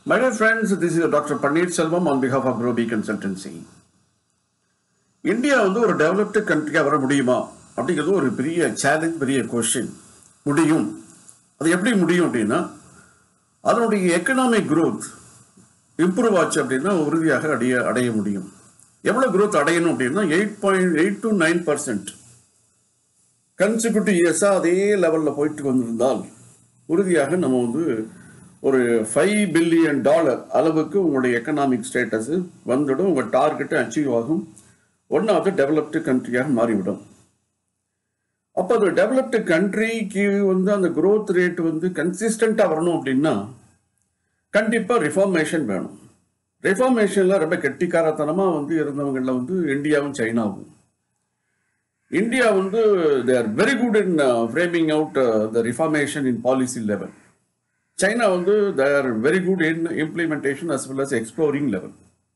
My dear friends, this is Dr. Paneer Selvam on behalf of Groby Consultancy. India வந்து ஒரு developed கண்ட்ரியாக வர முடியுமா அப்படிங்கிறது ஒரு பெரிய சேலஞ்ச் பெரிய கொஷின் முடியும் அது எப்படி முடியும் அப்படின்னா அதனுடைய எக்கனாமிக் growth இம்ப்ரூவ் ஆச்சு அப்படின்னா உறுதியாக அடைய அடைய முடியும் எவ்வளோ growth அடையணும் அப்படின்னா eight point eight to nine percent consecutive இயர்ஸாக அதே லெவலில் போயிட்டு வந்திருந்தால் உறுதியாக நம்ம வந்து ஒரு ஃபைவ் பில்லியன் டாலர் அளவுக்கு உங்களுடைய எக்கனாமிக் ஸ்டேட்டஸ் வந்துடும் உங்கள் டார்கெட்டு அச்சீவ் ஆகும் ஒன் ஆஃப் த டெவலப்டு கண்ட்ரியாக மாறிவிடும் அப்போ அந்த டெவலப்டு கண்ட்ரிக்கு வந்து அந்த growth ரேட் வந்து கன்சிஸ்டண்ட்டாக வரணும் அப்படின்னா கண்டிப்பாக ரிஃபார்மேஷன் வேணும் ரிஃபார்மேஷனில் ரொம்ப கெட்டிக்காரத்தனமாக வந்து இருந்தவங்களில் வந்து இந்தியாவும் சைனாவும் இந்தியா வந்து they are very good in framing out the reformation in policy level China வந்து they are very good in implementation as well as exploring level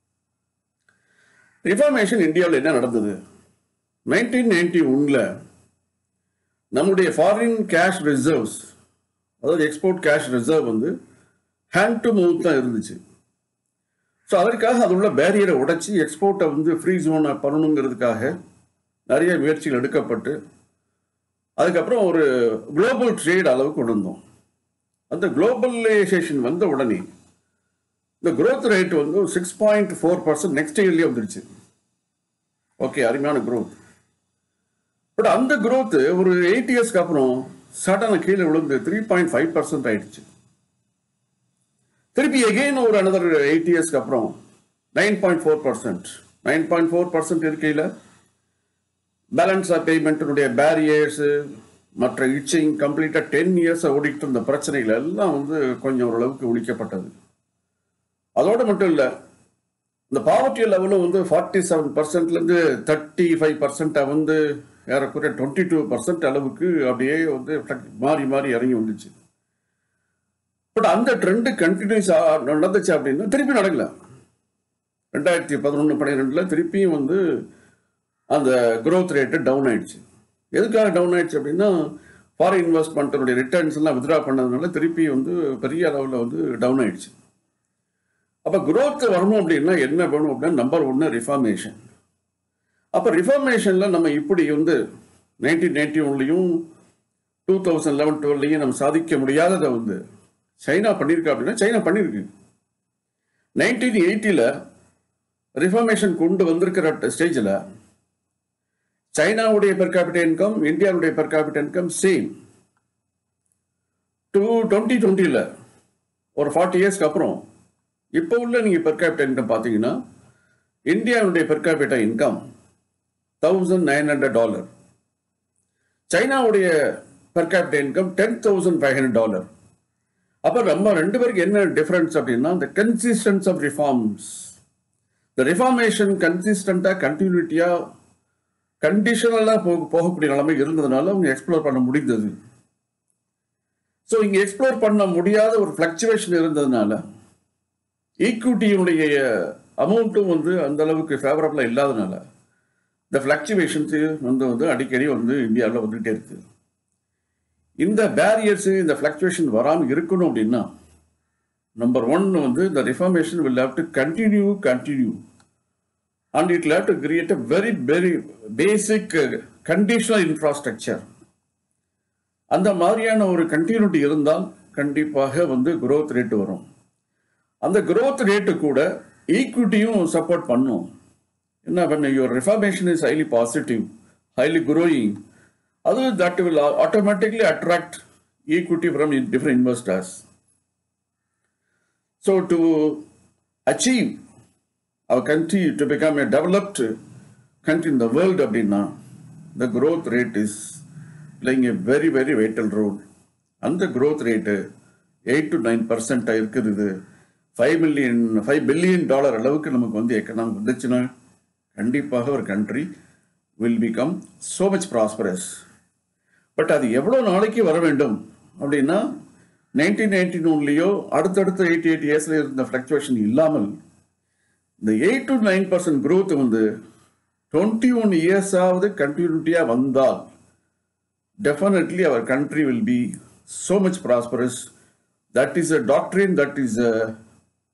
reformation இந்தியாவில் என்ன நடந்தது நைன்டீன் நைன்டி ஒனில் நம்முடைய ஃபாரின் கேஷ் ரிசர்வ்ஸ் அதாவது export cash reserve வந்து hand to mouth தான் இருந்துச்சு ஸோ அதற்காக அது உள்ள பேரியரை உடைச்சி எக்ஸ்போர்ட்டை வந்து ஃப்ரீ ஜோனை பண்ணணுங்கிறதுக்காக நிறைய முயற்சிகள் எடுக்கப்பட்டு அதுக்கப்புறம் ஒரு குளோபல் ட்ரேட் அளவுக்கு கொண்டு வந்தோம் அந்த குளோபலைசேஷன் வந்த உடனே இந்த growth ரேட் வந்து six point four percent next இயர்லேயே வந்துருச்சு ஓகே அருமையான growth பட் அந்த growth ஒரு எயிட் இயர்ஸ்க்கு அப்புறம் சடனாக கீழே விழுந்து த்ரீ பாயிண்ட் ஃபைவ் பர்சன்ட் ஆயிடுச்சு திருப்பி எகெயின் ஒரு அனதர் எயிட் இயர்ஸ்க்கு அப்புறம் nine point four percent nine point four percent இருக்கையில் பேலன்ஸ் ஆஃப் பேமெண்ட்டினுடைய பேரியர்ஸு மற்ற இச்சிங் கம்ப்ளீட்டாக டென் இயர்ஸை ஓடிக்கிட்டு இருந்த பிரச்சனைகள் எல்லாம் வந்து கொஞ்சம் ஓரளவுக்கு ஒழிக்கப்பட்டது அதோடு மட்டும் இல்லை இந்த பாவர்ட்டி லெவலும் வந்து ஃபார்ட்டி செவன் பர்சன்ட்லேருந்து தேர்ட்டி ஃபைவ் பர்சன்ட்டை வந்து ஏறக்குறைய டுவெண்ட்டி டூ பர்சன்ட் அளவுக்கு அப்படியே வந்து மாறி மாறி இறங்கி வந்துச்சு பட் அந்த ட்ரெண்டு கண்டினியூஸ் நடந்துச்சு அப்படின்னா திருப்பி நடக்கல ரெண்டாயிரத்தி பதினொன்று பன்னிரெண்டில் திருப்பியும் வந்து அந்த growth ரேட்டு டவுன் ஆயிடுச்சு எதுக்காக டவுன் ஆயிடுச்சு அப்படின்னா ஃபாரின் இன்வெஸ்ட்மெண்ட்டுடைய ரிட்டர்ன்ஸ் எல்லாம் வித்ரா பண்ணதுனால திருப்பி வந்து பெரிய அளவில் வந்து டவுன் ஆயிடுச்சு அப்போ growth வரணும் அப்படின்னா என்ன வேணும் அப்படின்னா நம்பர் ஒன்று ரிஃபார்மேஷன் அப்போ ரிஃபார்மேஷனில் நம்ம இப்படி வந்து நைன்டீன் நைன்டி ஒன்லையும் டூ தௌசண்ட் லெவன் டுவெல்லையும் நம்ம சாதிக்க முடியாததை வந்து சைனா பண்ணியிருக்கா அப்படின்னா சைனா பண்ணியிருக்கு நைன்டீன் எயிட்டியில் ரிஃபார்மேஷன் கொண்டு வந்திருக்கிற ஸ்டேஜில் சைனாவுடைய பெர் கேபிட்டல் இன்கம் இந்தியாவுடைய per capital income same two twenty டுவெண்ட்டியில் ஒரு ஃபார்ட்டி இயர்ஸ்க்கு அப்புறம் இப்போ உள்ள நீங்கள் பெர் கேபிட்டல் இன்கம் பார்த்தீங்கன்னா இந்தியாவுடைய per capital income thousand nine hundred dollar சைனாவுடைய per capital income ten thousand five hundred dollar அப்போ நம்ம ரெண்டு பேருக்கு என்ன டிஃப்ரென்ஸ் அப்படின்னா இந்த கன்சிஸ்டன்ஸ் ஆஃப் ரிஃபார்ம்ஸ் இந்த ரிஃபார்மேஷன் கன்சிஸ்டண்ட்டாக கண்டினியூட்டியாக கண்டிஷனலாக போக போகக்கூடிய நிலைமை இருந்ததுனால அவங்க எக்ஸ்ப்ளோர் பண்ண முடிந்தது ஸோ இங்கே எக்ஸ்ப்ளோர் பண்ண முடியாத ஒரு ஃப்ளக்சுவேஷன் இருந்ததுனால ஈக்விட்டியுடைய அமௌண்ட்டும் வந்து அந்த அளவுக்கு ஃபேவரபிளாக இல்லாதனால இந்த ஃப்ளக்சுவேஷன்ஸ் வந்து வந்து அடிக்கடி வந்து இந்தியாவில் வந்துகிட்டே இருக்கு இந்த பேரியர்ஸு இந்த ஃப்ளக்சுவேஷன் வராமல் இருக்கணும் அப்படின்னா நம்பர் ஒன் வந்து இந்த reformation will have to continue continue and it will have to create a very, very basic uh, conditional infrastructure. அந்த மாதிரியான ஒரு கண்டினியூட்டி இருந்தால் கண்டிப்பாக வந்து growth ரேட் வரும் அந்த growth ரேட்டு கூட ஈக்விட்டியும் சப்போர்ட் பண்ணும் என்ன பண்ண your reformation is highly positive highly growing அது that will automatically attract equity from different investors so to achieve our country to become a developed country in the world அப்படின்னா the growth rate is playing a very very vital role அந்த growth rate eight to nine percent இருக்குது five million five billion dollar அளவுக்கு நமக்கு வந்து economic வந்துச்சுன்னா கண்டிப்பாக ஒரு country will become so much prosperous but அது எவ்வளோ நாளைக்கு வர வேண்டும் அப்படின்னா நைன்டீன் நைன்டீன் ஒன்லேயோ அடுத்தடுத்த எயிட்டி எயிட் இயர்ஸில் இருந்த ஃப்ளக்சுவேஷன் இல்லாமல் இந்த eight to nine percent growth வந்து டுவெண்ட்டி ஒன் இயர்ஸாவது கண்டினியூட்டியாக வந்தால் definitely our country will be so much prosperous. That is a doctrine that is uh,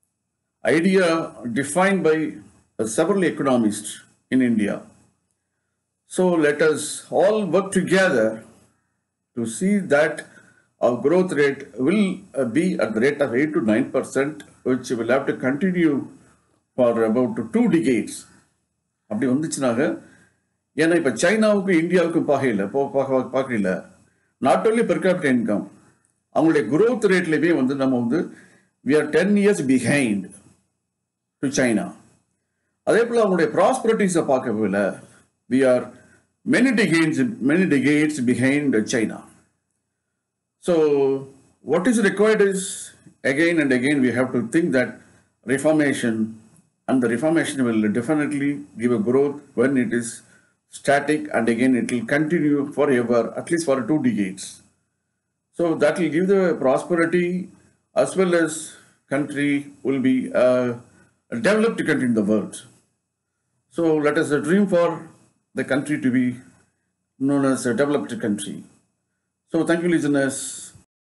idea defined by uh, several economists in India. So let us all work together to see that our growth rate will uh, be at the rate of 8 to 9 percent, which will have to continue for about two decades. அப்படி வந்துச்சுனாக ஏன்னா இப்போ சைனாவுக்கும் இந்தியாவுக்கும் பார்க்கல போ பார்க்க பார்க்கல not only per capital income அவங்களுடைய growth ரேட்லேயுமே வந்து நம்ம வந்து we are ten years behind to China அதே போல் அவங்களுடைய ப்ராஸ்பரிட்டிஸை பார்க்கவில்லை we are many decades many decades behind China so what is required is again and again we have to think that reformation and the reformation will definitely give a growth when it is static and again it will continue forever at least for two decades so that will give the prosperity as well as country will be uh, a developed country in the world so let us dream for the country to be known as a developed country so thank you listeners